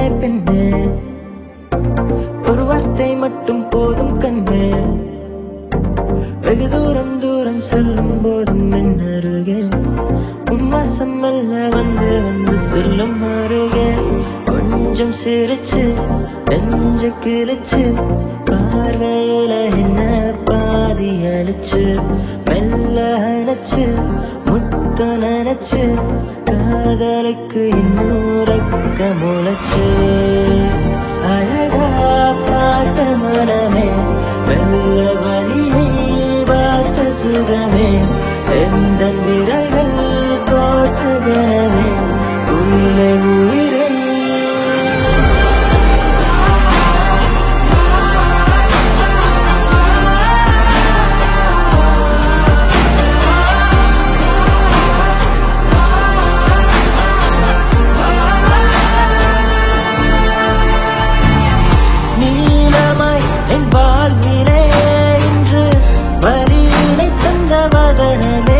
கண்ணே பெண்ணே ஒரு வார்த்தை மட்டும் போதும் கண்ணே வெகு தூரம் தூரம் செல்லும் போதும் என் அருகே உன் வாசம் மெல்ல வந்து வந்து செல்லும் அருகே கொஞ்சம் சிரிச்சு நெஞ்ச கிழிச்சு பார்வையில என்ன பாதி அழிச்சு மெல்ல அணைச்சு முத்த நினைச்சு காதலுக்கு இன்னூறக்க முளைச்சு அழகா பார்த்த மனமே மெல்ல வழியை பார்த்த சுகமே எந்த விரல்கள் கோர்த்த கனவே உள்ளே உயிரை நீலமாய் என் வாழ்விலே இன்று வலியினை தந்த வதனமே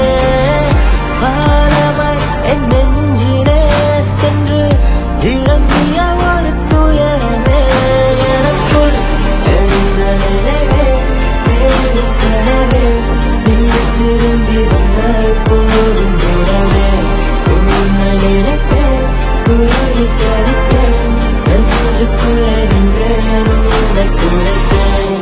பாலமாய் என் நெஞ்சிலே சென்று இறங்கிய ஒரு துயரமே எனக்குள் எழுந்த நினைவே தேடும் கனவே நீ திரும்பி வந்தால் போதும் உறவே உன்னை நினைத்தேன் குருவி கருத்தேன் நெஞ்சுக்குள்ளே நின்றேன் உன்னை துளைத்தேன்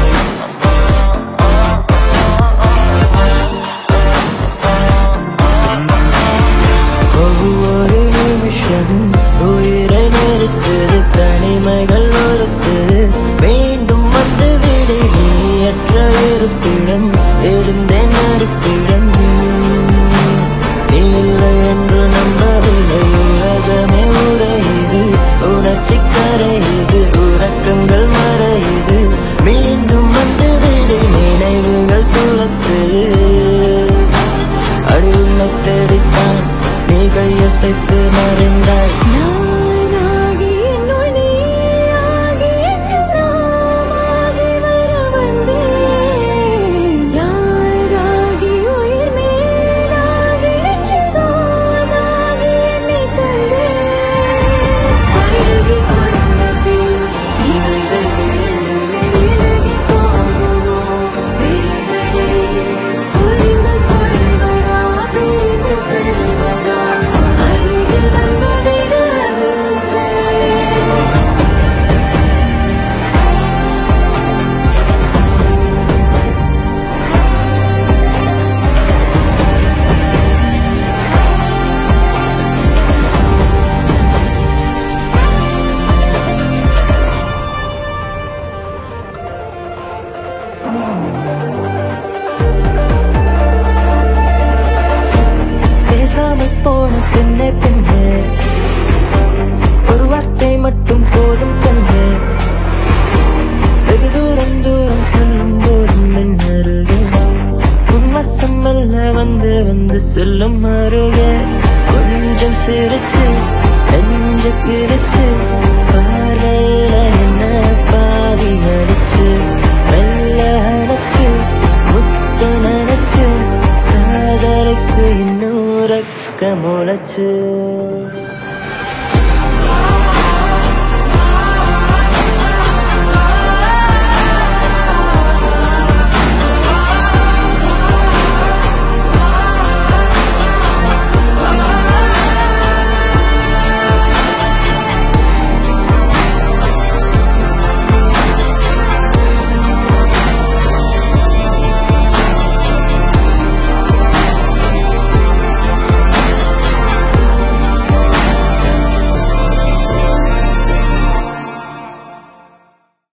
ஒவ்வொரு நிமிஷமும் உயிரை நிறுத்துது தனிமைகள் ஒருத்தது மீண்டும் வந்து விடு நீயற்ற இருப்பிடம் இருந்தேன் இருப்பிடம் நீ இல்லை என்று நம்பவில்லை உலகமே உரையுது உணர்ச்சி கரையுது உறக்கங்கள் மறையுது மீண்டும் வந்து விடு நினைவுகள் துளத்துது அடியுள்ள தேடித்தான் நீ கையசைத்து மறைந்தாய் நானாகி என்னுள் நீயாகி எங்கு நாமாகி வர வந்தேன் யாராகி உயிர் மேலாகி நெஞ்சில் தானாகி என்னை தந்தேன் அழுகி கொண்ட பின் இவைகள் விழுந்து விலகி போகுமோ விழிகளே புரிந்து கொள்வதா பிரிந்து செல்வதா அருகில் வந்து விடு அன்பே பேசாமல் போன பெண்ணே பெண்ணே ஒரு வார்த்தை மட்டும் போதும் பெண்ணே வெகு தூரம் தூரம் செல்லும் போதும் என் அருகே உன் வசம் மெல்ல வந்து வந்து செல்லும் அருகே கொஞ்சம் சிரிச்சு நெஞ்ச கிழிச்சு பார்வையில என்ன பாதி அடிச்சு மெல்ல அணைச்சு முத்த நினைச்சு காதலுக்கு இன்னூறக்க முளைச்சு